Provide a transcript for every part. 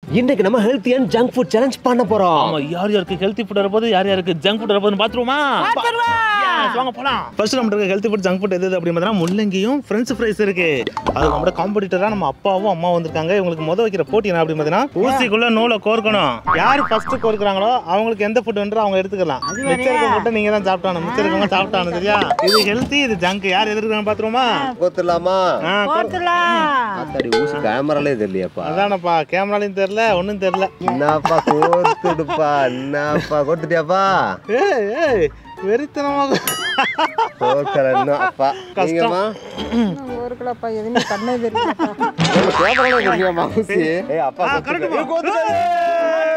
இன்னைக்கு நம்ம healthy and junk food challenge பண்ண போறோம் ஆமா யார் யாருக்கு ஹெல்த்தி ஃபுட் வரப்போது யார் யாருக்கு ஜங்க் ஃபுட் வரப்போது பாத்துருவோமா Yes, வாங்க போலாம் ஃபர்ஸ்ட் நம்ம இருக்க ஹெல்த்தி ஃபுட் ஜங்க் ஃபுட் எது அப்படின்னு பார்த்தீங்கன்னா முள்ளங்கியும் ஃப்ரெஞ்ச் ஃப்ரைஸ் இருக்கு அது நம்மளோட காம்படிட்டரா நம்ம அப்பாவும் அம்மா வந்திருக்காங்க இவங்களுக்கு முத வைக்கிற போட்டி என்ன அப்படின்னு பார்த்தீங்கன்னா ஊசிக்குள்ள நூலை கோர்க்கணும் யார் ஃபர்ஸ்ட் கோர்க்குறாங்களோ அவங்களுக்கு எந்த ஃபுட் வேண்டோ அவங்க எடுத்துக்கலாம் மிச்சம் இருக்க ஃபுட்டை நீங்க தான் சாப்பிட்டானு மிச்சம் இருக்கவங்க சாப்பிட்டானு சரியா இது ஹெல்த்தி இது ஜங்க் யார் எதிர்க்கிறாங்க பாத்துருவோமா கோத்துடலாமா ஆ, அத்தாடி ஊசி கேமராலே தெரியலையாப்பா அதானப்பா கேமராலையும் தெரியல ஒன்றும் தெரியல என்னப்பா கோத்துடுப்பா என்னப்பா கோத்துட்டியாப்பா ஏய் ஏய் வெறித்தனமாக கோக்கலன்னு அப்பா நீங்கம்மா ஒரு கிலோப்பா எதுவுமே கண்ணே தெரியல கேமராலே தெரியுமா ஊசி ஏய் அப்பா ஆ, கோத்துட்டாரு. correct பா. ஏய், கோத்துட்டாரு.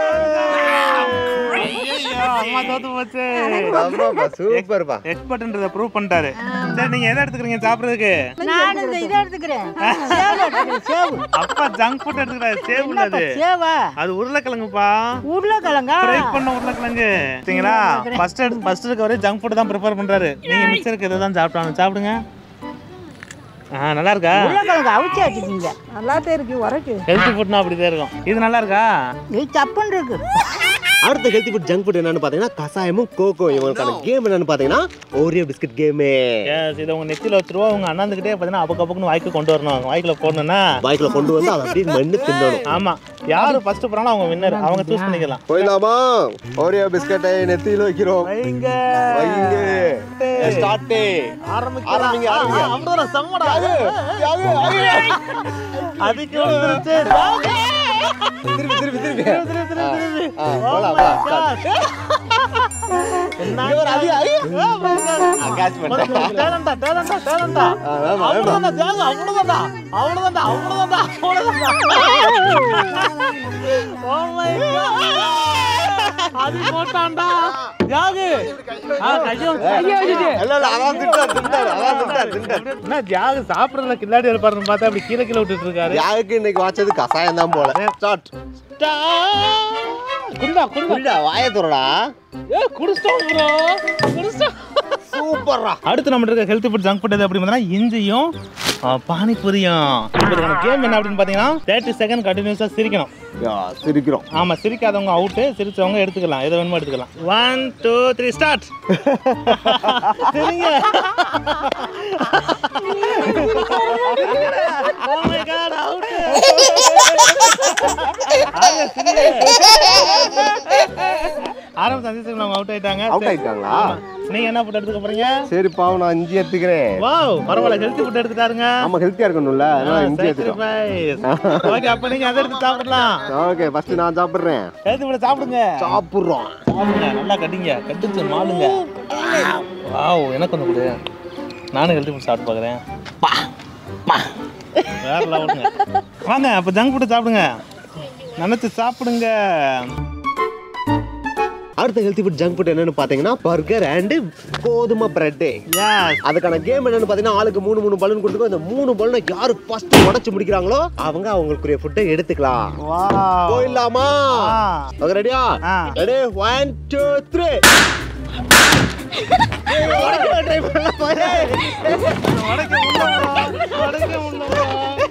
ஐயையோ, அம்மா தோத்து போச்சு ஆமாப்பா சூப்பர்ப்பா எக்ஸ்பர்ட்ன்றத ப்ரூவ் பண்ணிட்டாரு சரி நீங்க எதை எடுத்துக்கிறீங்க சாப்பிடுறதுக்கு நான் இந்த இதை எடுத்துக்கிறேன் சேவு எடுத்துக்கிறேன் சேவு அப்பா ஜங்க் ஃபுட் எடுத்துக்கிறாரு சேவ் உள்ளது சேவா அது உருளைக்கிழங்குப்பா உருளைக்கிழங்கா ஃப்ரை பண்ண உருளைக்கிழங்கு சரிங்களா ஃபர்ஸ்ட் எடுத்து ஃபர்ஸ்ட் இருக்க வரை ஜங்க் ஃபுட் தான் ப்ரிப்பேர் பண்றாரு நீங்க மிச்சம் இருக்க இதை தான் சாப்பிட்டாங்க சாப்பிடுங்க ஆ நல்லா இருக்கா உருளைக்கிழங்கு அவிச்சு வச்சுக்கிங்க நல்லாத்தே இருக்கு உரைக்கு ஹெல்த்தி ஃபுட்னா அப்படிதான் இருக்கும் இது நல்லா இருக்கா இது சப்புன்னு இருக்கு அடுத்த ஹெல்த்தி ஃபுட் ஜங்க் ஃபுட் என்னன்னு பாத்தீங்கன்னா கசாயமும் கோகோ இவங்களுக்கான கேம் என்னன்னு பாத்தீங்கன்னா ஓரியோ பிஸ்கட் கேமு எஸ் இதை உங்க நெத்தியில வச்சிருவா உங்க அண்ணாந்துக்கிட்டே பார்த்தீங்கன்னா அப்பக்கு அப்பக்குன்னு வாய்க்கு கொண்டு வரணும் வாய்க்குள்ள போடணும்னா பைக்ல கொண்டு வந்து அதை அப்படியே மென்னு தின்னணும் ஆமா யாரு ஃபர்ஸ்ட் போறாங்களோ அவங்க வின்னர் அவங்க சூஸ் பண்ணிக்கலாம் போயிடலாமா ஓரியோ பிஸ்கட்டை நெத்தியில வைக்கிறோம் வைங்க வைங்க ஸ்டார்ட் ஆரம்பிக்கலாம். ஆரம்பிங்க, ஆரம்பிங்க. ஆ, அவ்வளவுதான், செம்மடா. அதுக்கு வந்துருச்சு. திருப்பி திருப்பி திருப்பி திருப்பி, திருப்பி, திருப்பி, திருப்பி. ஆ, Oh போலாம், my போலாம், God. என்ன இங்க ஒரு அடி, அடி. Oh my God. catch பண்ணிட்டேன். டேலண்டா, டேலண்டா, டேலண்டா. ஆ, வேமா, வேமா. அவ்வளவுதான்டா, தியாகு, அவ்வளவுதான்டா. அவ்வளவுதான்டா, அவ்வளவுதான்டா, அவ்வளவுதான்டா. Oh my God. அது போட்டான்டா. தியாகு. ஆ, கையை வச்சு- கையை வச்சுட்டு. இல்ல, இல்ல, அதான் திட்டார், திட்டார், அதான் திட்டார், திட்டார். என்ன தியாகு சாப்பிடுறதுல கில்லாடி இருப்பாருன்னு பார்த்தா அப்படி கீழே கீழே விட்டுட்டு இருக்காரு யாருக்கு இன்னைக்கு வாச்சது கசாயம் தான் போல ஸ்டார்ட் குண்டா குண்டா புரியுதா வாய துறடா ஏ குடிச்சிட்டோம் ப்ரோ குடிச்சிட்டோம் சூப்பர்ரா அடுத்து நம்ம இருக்க ஹெல்த் ஃபுட் ஜங்க் ஃபுட் எது அப்படின்னு பார்த்தீங்கன்னா இஞ்சியும் ஆ, பானிபூரியும் இதுக்கான கேம் என்ன அப்படின்னு பார்த்தீங்கன்னா தேர்ட்டி செகண்ட் கண்டினியூஸாக சிரிக்கணும் யா, சிரிக்கிறோம் ஆமாம் சிரிக்காதவங்க அவுட்டு சிரிச்சவங்க எடுத்துக்கலாம் எதை வேணுமோ எடுத்துக்கலாம் ஒன் டூ த்ரீ ஸ்டார்ட் சரிங்க Oh my God, out. ஆக, சிரிங்க. ஆரம்ப சந்தேஷம் அவங்க அவுட் ஆயிட்டாங்க அவுட் சரி. ஆயிட்டாங்களா ஆமா. நீங்க என்ன ஃபுட் எடுத்துக்க போறீங்க சரி பாவம் நான் இஞ்சி எடுத்துக்கிறேன் வாவ் பரவாயில்ல ஹெல்த்தி ஃபுட் எடுத்துட்டாருங்க ஆமா ஹெல்த்தியா இருக்கணும்ல அதனால இஞ்சி எடுத்துக்கிறோம் சாக்ரிஃபைஸ் ஓகே அப்ப நீங்க அதை எடுத்து சாப்பிடலாம் ஓகே ஃபர்ஸ்ட் நான் சாப்பிடுறேன் ஹெல்த்தி ஃபுட் சாப்பிடுங்க சாப்பிடுறோம் சாப்பிடுங்க நல்லா கடிங்க கடிச்சு மாளுங்க வாவ் எனக்கு ஒன்று கொடு நானும் ஹெல்த்தி ஃபுட் சாப்பிட்டு பார்க்குறேன் வேற லெவலுங்க வாங்க அப்போ ஜங்க் ஃபுட்டு சாப்பிடுங்க நினச்சி சாப்பிடுங்க அடுத்த ஹெல்த்தி ஃபுட் ஜங்க் ஃபுட் என்னன்னு பாத்தீங்கன்னா பர்கர் அண்ட் கோதுமை பிரெட் எஸ் அதுக்கான கேம் என்னன்னு பாத்தீங்கன்னா ஆளுக்கு மூணு மூணு பலூன் கொடுத்துக்கோ இந்த மூணு பலூனை யாரு ஃபர்ஸ்ட் உடைச்சு முடிக்கிறாங்களோ அவங்க அவங்களுக்குரிய ஃபுட்டை எடுத்துக்கலாம் வாவ் போயிடலாமா ஆ. ஓகே ரெடியா ஆ. ரெடி ஒன் டூ த்ரீ உடைக்க முடியல உடைக்க முடியல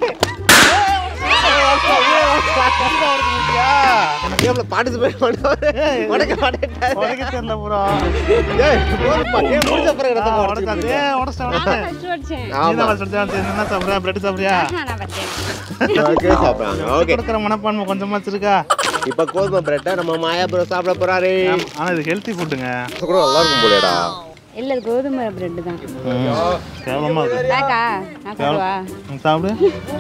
கேம்ல பார்ட்டிசிபேட் பண்ணுவாரு உடைக்க மாட்டேன் உடைக்க தெரியல ப்ரோ ஏய் போதும்ப்பா கேம் முடிஞ்ச பிறகு எடுத்து உடச்சாது உடச்சிட்டேன் ஆமா என்ன சாப்பிட்றியா பிரெட் சாப்பிட்றியா ஓகே சாப்பிடுறாங்க ஓகே கொடுக்குற மனப்பான்மை கொஞ்சமாச்சு இருக்கா இப்போ கோதுமை பிரெட்டை நம்ம மாயா ப்ரோ சாப்பிட போறாரு ஆனா இது ஹெல்த்தி ஃபுட்டுங்க இது கூட நல்லா இருக்கும் போலடா இல்ல இது கோதுமை பிரெட் தான் கேவலமா இருக்கு தாக்கா நான் சாப்பிடுவா ம், சாப்பிடு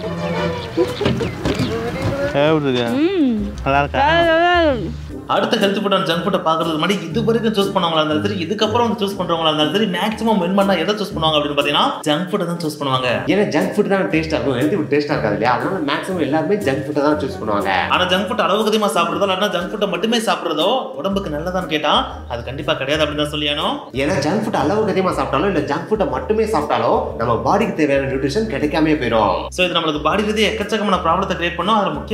எப்படி இருக்கு ம் நல்லா இருக்கா அடுத்த ஹெல்த் ஃபுட் அண்ட் ஜங்க் ஃபுட்டை பார்க்கறதுக்கு முன்னாடி இது வரைக்கும் சூஸ் பண்ணவங்களா இருந்தாலும் சரி இதுக்கப்புறம் வந்து சூஸ் பண்றவங்களா இருந்தாலும் சரி மேக்ஸிமம் வின் பண்ணா எதை சூஸ் பண்ணுவாங்க அப்படின்னு பார்த்தீங்கன்னா ஜங்க் ஃபுட்டை தான் சூஸ் பண்ணுவாங்க ஏன்னா ஜங்க் ஃபுட் தான் டேஸ்டா இருக்கும் ஹெல்த்தி ஃபுட் டேஸ்டா இருக்காது இல்லையா அதனால மேக்ஸிமம் எல்லாருமே ஜங்க் ஃபுட்டை தான் சூஸ் பண்ணுவாங்க ஆனா ஜங்க் ஃபுட் அளவுக்கு அதிகமாக சாப்பிட்றதோ இல்லைன்னா ஜங்க் ஃபுட்டை மட்டுமே சாப்பிட்றதோ உடம்புக்கு நல்லதான்னு கேட்டா அது கண்டிப்பா கிடையாது அப்படின்னு தான் சொல்லியானோ ஏன்னா ஜங்க் ஃபுட் அளவுக்கு அதிகமாக சாப்பிட்டாலும் இல்லை ஜங்க் ஃபுட்டை மட்டுமே சாப்பிட்டாலும் நம்ம பாடிக்கு தேவையான நியூட்ரிஷன் கிடைக்காம போயிடும் ஸோ இது நம்மளுக்கு பாடி ரீதியாக எக்கச்சக்கமான ப்ராப்ளத்தை கிரியேட் பண்ணும் அதில் முக்கியமான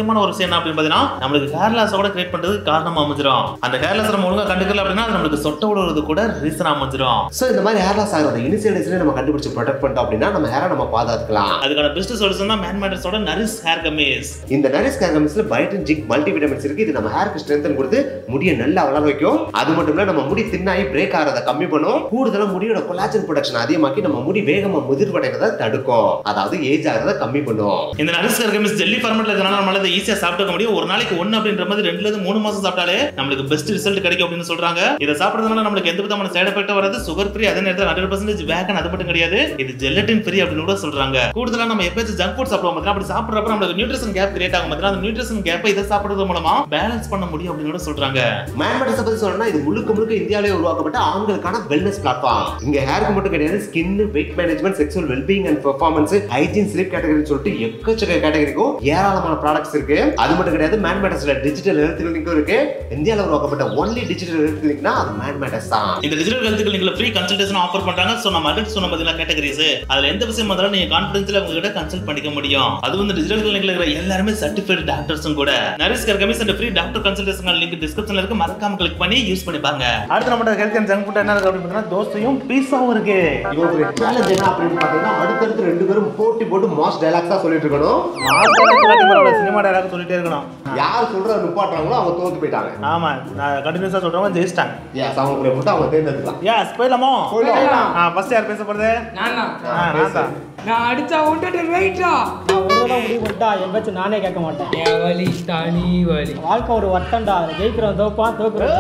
முக்கியமான ஒரு விஷயம் என்ன அப்படின்னு பார்த்தீங்கன்னா நம்மளுக்கு ஹேர் லாஸ் கூட கிரியேட் பண்றதுக்கு காரணமா அமைஞ்சிரும் அந்த ஹேர் லாஸ் நம்ம ஒழுங்கா கண்டுக்கல அப்படின்னா அது நம்மளுக்கு சொட்ட விடுறது கூட ரீசன் அமைஞ்சிரும் ஸோ இந்த மாதிரி ஹேர் லாஸ் ஆகிறத இனிஷியல் டேஸ்லேயே நம்ம கண்டுபிடிச்சு ப்ரொடெக்ட் பண்ணிட்டோம் அப்படின்னா நம்ம ஹேரை நம்ம பாதுகாத்துக்கலாம் அதுக்கான பெஸ்ட் சொல்யூஷன் தான் மேன் மேட்டர்ஸோட நரிஸ் ஹேர் கமீஸ் இந்த நரிஸ் கேங்கம்ஸ்ல பைட்டன் ஜிங்க் மல்டி விட்டமின்ஸ் இருக்கு இது நம்ம ஹேருக்கு ஸ்ட்ரென்த் கொடுத்து முடியை நல்லா வளர வைக்கும் அது மட்டும் இல்ல நம்ம முடி தின்னாகி பிரேக் ஆகிறத கம்மி பண்ணும் கூடுதலா முடியோட கொலாஜன் ப்ரொடக்ஷன் அதிகமாக்கி நம்ம முடி வேகமா முதிர்வடைறத தடுக்கும் அதாவது ஏஜ் ஆகிறத கம்மி பண்ணும் இந்த நரிஸ் ஹேர் கமீஸ் ஜெல்லி ஃபார்மெட்ல இருக்கனால நம்மளால இதை ஈஸியா சாப்பிட்டுக்க முடியும் ஒரு நாளைக்கு ஒன்னு அப்படின்ற மாதிரி ரெண்டுல இருந்து மூணு மாசம் சாப்பிட்டாலே நம்மளுக்கு பெஸ்ட் ரிசல்ட் கிடைக்கும் அப்படின்னு சொல்றாங்க இதை சாப்பிடுறதுனால நம்மளுக்கு எந்த விதமான சைடு எஃபெக்ட் வராது சுகர் ஃப்ரீ அதே நேரத்தில் ஹண்ட்ரட் பர்சன்டேஜ் வேகன் அது மட்டும் கிடையாது இது ஜெலட்டின் ஃப்ரீ அப்படின்னு கூட சொல்றாங்க கூடுதலா நம்ம எப்பயாச்சும் ஜங்க் ஃபுட் சாப்பிடுவோம் பார்த்தீங்கன்னா அப்படி சாப்பிடுறப்ப நம்மளுக்கு நியூட்ரிஷன் கேப் கிரியேட் ஆகும் பார்த்தீங்கன்னா அந்த நியூட்ரிஷன் கேப்பை இதை சாப்பிடுறது மூலமா பேலன்ஸ் பண்ண முடியும் அப்படின்னு கூட சொல்றாங்க மேம்பட்டத்தை பத்தி சொல்லணும்னா இது முழுக்க முழுக்க இந்தியாவிலே உருவாக்கப்பட்ட ஆண்களுக்கான வெல்னஸ் பிளாட்ஃபார்ம் இங்க ஹேருக்கு மட்டும் கிடையாது skin weight management sexual wellbeing and performance hygiene sleep category சொல்லிட்டு எக்கச்சக்க கேட்டகரிக்கும் ஏராளமான ப்ராடக்ட்ஸ் இருக்கு அது மட்டும் கிடையாது மேன் மேட்டர்ஸ்ல டிஜிட்டல் ஹெல்த் கிளினிக்கும் இருக்கு இந்தியாவில் உருவாக்கப்பட்ட ஒன்லி டிஜிட்டல் ஹெல்த் கிளினிக்னா அது மேன் மேட்டர்ஸ் தான் இந்த டிஜிட்டல் ஹெல்த் கிளினிக்ல ஃப்ரீ கன்சல்டேஷன் ஆஃபர் பண்றாங்க சோ நம்ம அடுத்து சொன்ன பதிலா கேட்டகரிஸ் அதுல எந்த விஷயம் வந்தாலும் நீங்க கான்ஃபிடன்ஸ்ல அவங்க கிட்ட கன்சல்ட் பண்ணிக்க முடியும் அது வந்து டிஜிட்டல் கிளினிக்ல இருக்கிற எல்லாருமே சர்டிஃபைட் டாக்டர்ஸும் கூட nourish care commission free doctor consultation link டிஸ்கிரிப்ஷன்ல இருக்கு மறக்காம கிளிக் பண்ணி யூஸ் பண்ணி பாருங்க அடுத்து நம்ம ஹெல்த் அண்ட் ஜங்க் ஃபுட் என்ன இருக்கு அப்படின்னு பார்த்தீங்கன்னா தோசையும் பீஸாவும் இருக்கு இவங்க சேலஞ்ச் என்ன அப்படின்னு பார்த்தீங்கன்னா அடுத்தடுத்து ரெண்டு பேரும் போட்டி போட்டு மாஸ் டைலாக்ஸா சொல்லிட்டு இருக்கணும் சினிமா டைலாக் சொல்லிட்டே இருக்கணும் யார் சொல்ற நிப்பாட்டுறாங்களோ அவங்க தோத்து போயிட்டாங்க ஆமா நான் கண்டினியூஸா சொல்றவங்க ஜெயிச்சிட்டாங்க எஸ் அவங்க கூட மட்டும் அவங்க தேர்ந்தெடுக்கலாம் எஸ் போயிடலாமோ போயிடலாம். ஆ ஃபர்ஸ்ட் யார் பேச போறது நானா ஆ, நான் தான். நான் அடிச்சா விட்டுட்டு வெயிட்டா நான் ஒரு தடவை முடிவு பண்ணிட்டா என் பேச்சு நானே கேட்க மாட்டேன் என் வலி தனி வலி வாழ்க்கை ஒரு வட்டம்டா ஜெயிக்கிறோம் தோப்பான் தோக்குறோம்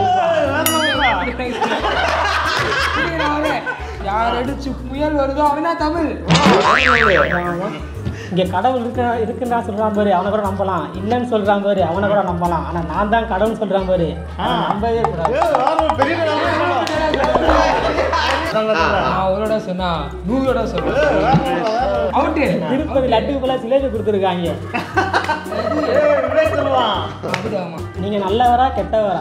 யார் அடிச்சு புயல் வருதோ அவனா தமிழ் இங்க கடவுள் இருக்க இருக்குன்றா சொல்றான் பாரு அவனை கூட நம்பலாம் இல்லைன்னு சொல்றான் பாரு அவனை கூட நம்பலாம் ஆனா நான் தான் கடவுள் சொல்றான் பாரு அவனை நம்பவே கூடாது நான் அவரோட சொன்னா நூறோட சொல்லுவேன் அவுட்டு திருப்பதி லட்டுக்குள்ள சிலேஜ் கொடுத்துருக்காங்க அதுதாமா நீங்க நல்லவரா கெட்டவரா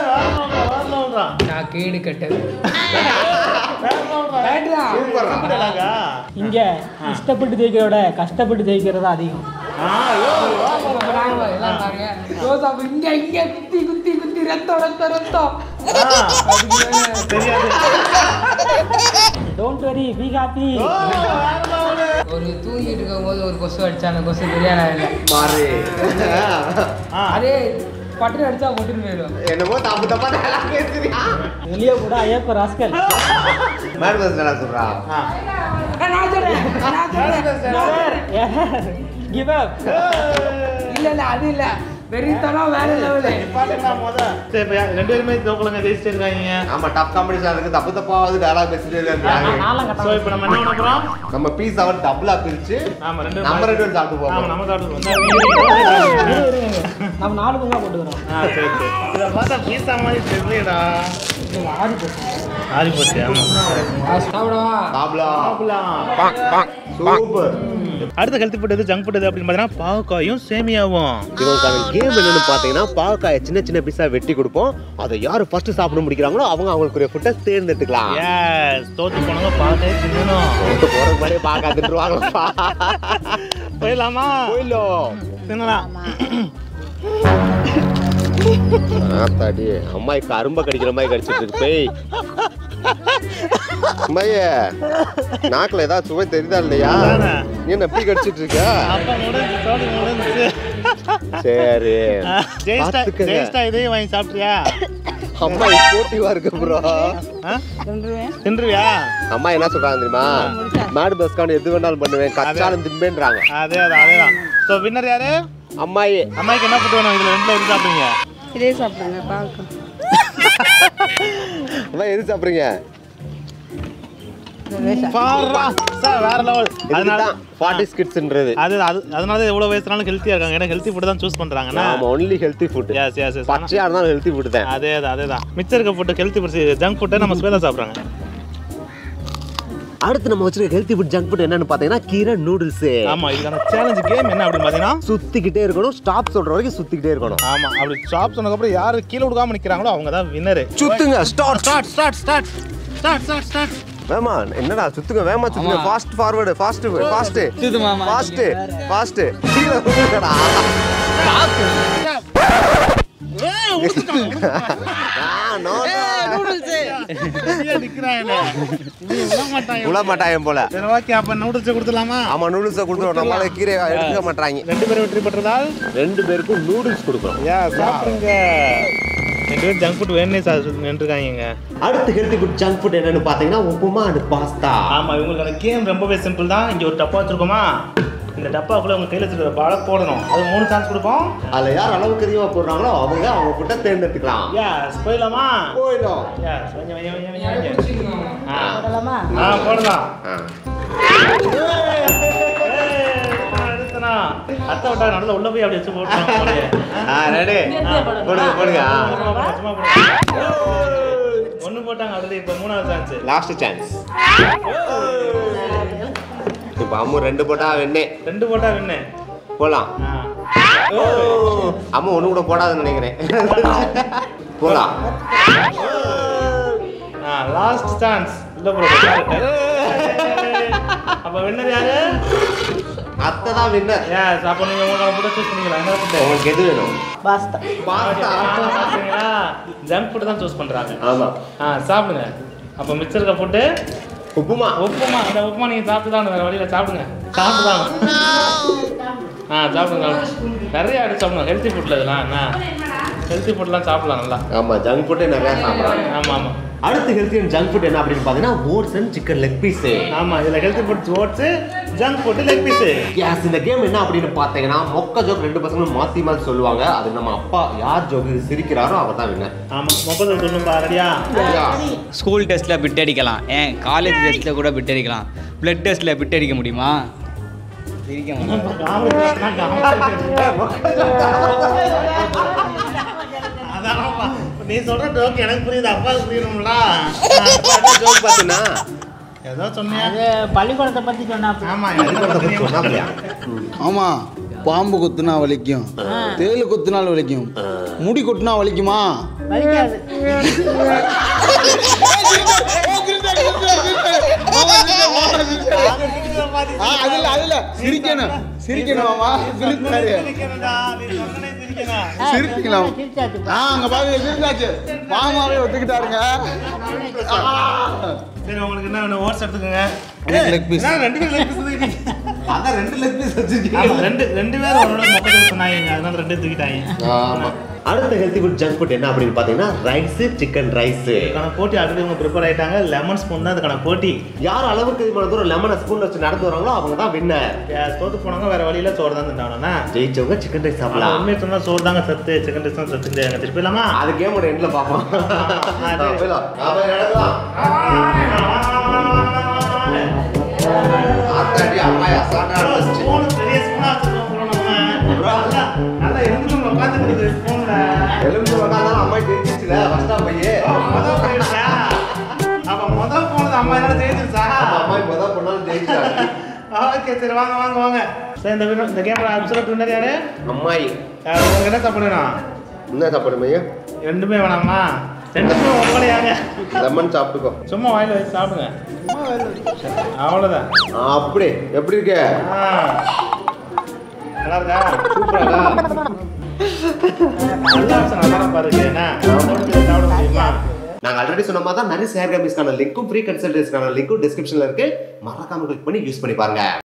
நான் கேடு கட்டது கேட்டுடா. இங்க இஷ்டப்பட்டு ஜெயிக்கிறோட கஷ்டப்பட்டு ஜெயிக்கிறதா அதிகம் பாருங்க, எல்லாம் பாருங்க. ரோசாப்பூ இங்க இங்க குத்தி குத்தி குத்தி ரத்தம் ரத்தம் ரத்தம் அதுக்கு மேல டோன்ட் வரி பி ஹாப்பி ஒரு தூங்கிட்டு இருக்கும் போது ஒரு கொசு அடிச்சா அந்த கொசு தெரியாத இல்லை மாறு அதே பட்டு அடிச்சா பொட்டுன்னு போயிடும் என்னமோ தப்பு தப்பா dialogue பேசுறியா வெளியே கூட ஐயப்ப ராஸ்கல் மேடம் என்ன சொல்றா நான் சொல்றேன் நான் சொல்றேன் கிவ் அப் இல்ல இல்ல அது இல்ல வெறித்தனம் வேற லெவலு சரி, இப்ப யா- ரெண்டு பேருமே தோக்கலங்க ஜெயிச்சிட்டு இருக்காங்க ஆமா டப் காம்படிஷன் இருக்கு தப்பு தப்பாவது டயலாக் பேசிட்டே இருக்காங்க நாலாம் சோ கட்டம் இப்போ நம்ம என்ன பண்ண போறோம் நம்ம பீஸ் அவர் டபுளா பிரிச்சு ஆமா ரெண்டு நம்ம ரெண்டு பேரும் சாப்பிட்டு ஆமா போவோம் நம்ம சாப்பிட்டு வந்தா இரு, இரு, இரு. நம்ம நாலு பங்கா போட்டுக்கிறோம் ஆ சரி சரி இதை பார்த்தா பீஸா மாதிரி தெரியலடா ஆடி போச்சு ஆறி போச்சு ஆமா சாப்பிடவா சாப்பிடலாம் சூப்பர் அடுத்த ஹெல்த் ஃபுட் எது ஜங்க் ஃபுட் எது அப்படின்னு பார்த்தீங்கன்னா பாவக்காயும் சேமியாவும் இவங்களுக்கான கேம் என்னன்னு பார்த்தீங்கன்னா பாவக்காயை சின்ன சின்ன பீஸா வெட்டி கொடுப்போம் அதை யார் ஃபர்ஸ்ட் சாப்பிட முடிக்கிறாங்களோ அவங்க அவங்களுக்குரிய ஃபுட்டை தேர்ந்தெடுத்துக்கலாம் எஸ் தோத்து போனவங்க பாவக்காய் தின்னணும் போட்டு போறது மாதிரியே பார்க்க திட்டுருவாங்கப்பா போயிடலாமா போயிடலாம் தின்னலாம் ஆத்தாடி அம்மாய் கரும்ப கடிக்கிற மாதிரி கடிச்சிட்டு இருக்கு பேய் அம்மாயே நாக்குல ஏதாவது சுவை தெரியுதா இல்லையா அதானே. நீ என்ன எப்படி கடிச்சிட்டு இருக்க அப்ப முடிஞ்சு தோடி முடிஞ்சு சரி ஜெயிஸ்டா பார்த்துக்கங்க. ஜெயிஸ்டா இதையும் வாங்கி சாப்பிட்டியா அம்மா ஸ்போர்ட்டிவா இருக்கு ப்ரோ ஆ? தின்றுவியா அம்மா என்ன சொல்றாங்க தெரியுமா மாடு பஸ்கான் எது வேணாலும் பண்ணுவேன் கச்சாலும் திம்பேன்றாங்க அதே தான் அதே தான் ஸோ வின்னர் யாரு அம்மாயே அம்மாய்க்கு என்ன ஃபுட் வேணும் இதுல ரெண்டுல எது சாப்பிடுங்க இதே சாப்பிடுங்க பாவக்காய் அம்மா எது சாப்பிடுறீங்க பாருடா. சார் வேற லெவல் அதனால இதுதான் ஃபார்ட்டி ஸ்கிட்ஸ்ன்றது அது அது அதனால தான் எவ்வளவு வயசுனாலும் ஹெல்த்தியா இருக்காங்க ஏன்னா ஹெல்த்தி ஃபுட் தான் சூஸ் பண்றாங்கன்னா ஆமா only healthy food yes yes yes பச்சையா இருந்தாலும் ஹெல்த்தி ஃபுட் தான் அதே தான் அதே தான் மிச்சம் இருக்க ஃபுட் ஹெல்த்தி ஃபுட் ஜங்க் ஃபுட்டை நம்ம ஸ்பேதா சாப்பிட்றாங்க அடுத்து நம்ம வச்சிருக்க ஹெல்த்தி ஃபுட் ஜங்க் ஃபுட் என்னன்னு பாத்தீங்கன்னா கீரை நூடுல்ஸ் ஆமா இதுக்கான சேலஞ்ச் கேம் என்ன அப்படின்னு பார்த்தீங்கன்னா சுத்திக்கிட்டே இருக்கணும் ஸ்டாப் சொல்ற வரைக்கும் சுத்திக்கிட்டே இருக்கணும் ஆமா அப்படி ஸ்டாப் சொன்னதுக்கப்புறம் யாரு கீழே விடாம நிக்கிறாங்களோ அவங்க தான் வின்னரு சுத்துங்க start start start start start start start வேமா என்னடா சுத்துங்க வேமா சுத்துங்க fast forward fast fast fast fast கீழே விழுங்கடா உள்ள மாட்டாயம் போல சரி ஓகே அப்ப நூடுல்ஸ் கொடுத்துலாமா ஆமா நூடுல்ஸை கொடுத்துருவோம் நம்மளால கீரை எடுக்க மாட்டாங்க ரெண்டு பேரும் வெற்றி பெற்றதால் ரெண்டு பேருக்கும் நூடுல்ஸ் கொடுக்குறோம் யா சாப்பிடுங்க ரெண்டு பேரும் ஜங்க் ஃபுட் வேணே நின்றுருக்காங்க அடுத்து ஹெல்த்தி ஃபுட் ஜங்க் ஃபுட் என்னன்னு பாத்தீங்கன்னா உப்புமா அண்ட் பாஸ்தா ஆமா இவங்களுக்கான கேம் ரொம்பவே சிம்பிள் தான் இங்க ஒரு டப்பா வச்சிருக்கோமா இந்த டப்பாக்குள்ள உங்க கையில வச்சிருக்கிற பாலை போடணும் அது மூணு சான்ஸ் கொடுப்போம் அதுல யார் அளவுக்கு அதிகமா போடுறாங்களோ அவங்க அவங்க கிட்ட தேர்ந்தெடுத்துக்கலாம் எஸ் போயிடலாமா போயிடும் எஸ் கொஞ்சம் கொஞ்சம் கொஞ்சம் கொஞ்சம் பிடிச்சிக்கணும். ஆ போடலாமா ஆ போடலாம் ஆ. அத்தை விட்டா நடுவில் உள்ள போய் அப்படி வச்சு போட்டோம் ஆ ரெடி போடுங்க போடுங்க ஒண்ணு போட்டாங்க அதுல இப்ப மூணாவது சான்ஸ் லாஸ்ட் சான்ஸ் இப்போ அம்மு ரெண்டு போட்டா வெண்ணே ரெண்டு போட்டா வின்னு போலாம் அம்மா ஒண்ணு கூட போடாதுன்னு நினைக்கிறேன் போலாம் லாஸ்ட் சான்ஸ் இல்ல ப்ரோ அப்ப வின்னர் யாரு அத்தை தான் வின்னர் எஸ் அப்ப நீங்க உங்க கூட சூஸ் பண்ணிக்கலாம் என்ன ஃபுட் உங்களுக்கு எது வேணும் பாஸ்தா பாத்தீங்களா ஜங்க் ஃபுட் தான் சூஸ் பண்றாங்க ஆமா ஆ சாப்பிடுங்க அப்ப மிச்சம் இருக்க ஃபுட்டு உப்புமா உப்புமா இந்த உப்புமா நீங்க சாப்பிட்டு தான் வேற வழியில சாப்பிடுங்க சாப்பிட்டு தான் ஆ சாப்பிடுங்க நிறைய அடி சாப்பிடணும் ஹெல்த்தி ஃபுட்ல இதெல்லாம் என்ன ஹெல்த்தி ஃபுட்லாம் சாப்பிடலாம் நல்லா ஆமா ஜங்க் ஃபுட்டு நிறைய சாப்பிடுறாங்க ஆமா ஆமா அடுத்து ஹெல்த்தி அண்ட் ஜங்க் ஃபுட் என்ன அப்படின்னு பார்த்தீங்கன்னா oats and chicken leg piece ஆமா இதுல healthy foods oats junk food leg piece case இந்த கேம் என்ன அப்படின்னு பார்த்தீங்கன்னா மொக்க ஜோக் ரெண்டு பசங்களும் மாத்தி மாத்தி சொல்லுவாங்க அது நம்ம அப்பா யார் ஜோக்கு சிரிக்கிறாரோ அவர் தான் வின்னர் ஆமா முப்பது சொல்லும்பா ரெடியா ஸ்கூல் டெஸ்ட்டில் பிட் அடிக்கலாம் ஏன் காலேஜ் டெஸ்ட்டில் கூட பிட் அடிக்கலாம் பிளட் டெஸ்ட்டில் பிட் அடிக்க முடியுமா சிரிக்க முடியாது அதானப்பா நீ சொல்ற ஜோக் எனக்கு புரியுது அப்பாவுக்கு புரியணும்ல ஜோக் பார்த்தீங்கன்னா ஏதோ சொன்னியா அது பள்ளிக்கூடத்தை பத்தி சொன்னா ஆமா எனக்கு தெரியும். சொன்னாப்லையா ஆமா பாம்பு கொத்துனா வலிக்கும் தேள் கொத்துனால் வலிக்கும் முடி கொத்துனா வலிக்குமா வலிக்காது ஆ, அதுல அதுல சிரிக்கணும் சிரிக்கணும் மாமா சிரிச்சாரு சிரிக்கணும்டா, நீ சொன்னனே சிரிக்கணும். சிரிச்சிக்கலாம் சிரிச்சாச்சு ஆ அங்க பாருங்க சிரிச்சாச்சு மாமாவே ஒத்துக்கிட்டாருங்க ஆ. சரி உங்களுக்கு என்ன வேணும் ஓட்ஸ் எடுத்துக்கோங்க எனக்கு leg piece. என்ன ரெண்டு பேரும் leg piece தூக்கிட்டீங்க? அதான் ரெண்டு லெக் பீஸ் ஆமா, வச்சிருக்கீங்க ரெண்டு ரெண்டு பேரும் உன்னோட மொத்தத்தில் சொன்னாங்க அதனால ரெண்டு தூக்கிட்டாங்க ஆமா அடுத்த ஹெல்த்தி ஃபுட் ஜங்க் ஃபுட் என்ன அப்படின்னு பார்த்தீங்கன்னா ரைஸ் சிக்கன் ரைஸ் இதுக்கான போட்டி ஆல்ரெடி இவங்க ப்ரிப்பேர் ஆயிட்டாங்க லெமன் ஸ்பூன் தான் இதுக்கான போட்டி யார் அளவுக்கு இவ்வளவு தூரம் லெமனை ஸ்பூன் வச்சு நடந்து வராங்களோ அவங்க தான் வின்னர் Yes, தோத்து போனவங்க வேற வழியில சோறு தான் திண்டாவணும்னா ஜெயிச்சவங்க சிக்கன் ரைஸ் சாப்பிடலாம் உண்மையை சொன்னா சோறு தாங்க சத்து சிக்கன் ரைஸ் தான் சத்து எங்க திருப்பி இல்லாமா அது கேமோட எண்ட்ல பார்ப்போம் ஆ, சரி. போயிடலாம். ஆ, போய் நடக்கலாம். ஆத்தாடி, அம்மாயா, சாப்பிட ஆரம்பிச்சிச்சு. ஸ்பூன் பெரிய ஸ்பூனா வச்சிருக்கோம் bro நம்ம. நல்லா நல்லா இருந்து உட்காந்து கொடுக்குது ஸ்பூன்ல எலுமிச்சை உக்காந்தாலும் அம்மா ஜெயிச்சிச்சுல, first ஆ போய். முதல் போயிடுச்சா அப்ப முதல் போனது அம்மா என்ன ஜெயிச்சிருச்சா ஆமா, அம்மா முத பொண்ணாலும் ஜெயிச்சிட்டாங்க. ஓகே சரி வாங்க வாங்க வாங்க சரி இந்த வீடியோ இந்த கேம்ல அப்சல்யூட் வின்னர் யாரு அம்மாயி யாரு, உங்களுக்கு என்ன சாப்பிடணும் என்ன சாப்பாடு மையா ரெண்டுமே வேணாமா ரெண்டுமே உங்களையாங்க லெமன் சாப்பிட்டுக்கோ சும்மா வாயில வச்சு சாப்பிடுங்க அவ்வளோதான் ஆ, அப்படி எப்படி இருக்கு ஆ. நல்லா இருக்கா சூப்பரா நல்லா இருக்கு, நல்லா தான் பாருங்க என்ன சாப்பிட முடியுமா நாங்க ஆல்ரெடி சொன்ன மாதிரி தான் நிறைய ஷேர் கேமிஸ்க்கான லிங்க்கும் ஃப்ரீ கன்சல்டன்ஸ்க்கான லிங்க்கும் டிஸ்கிரிப்ஷன்ல இருக்கு மறக்காம கிளிக் பண்ணி யூஸ் பண்ணி பாருங்க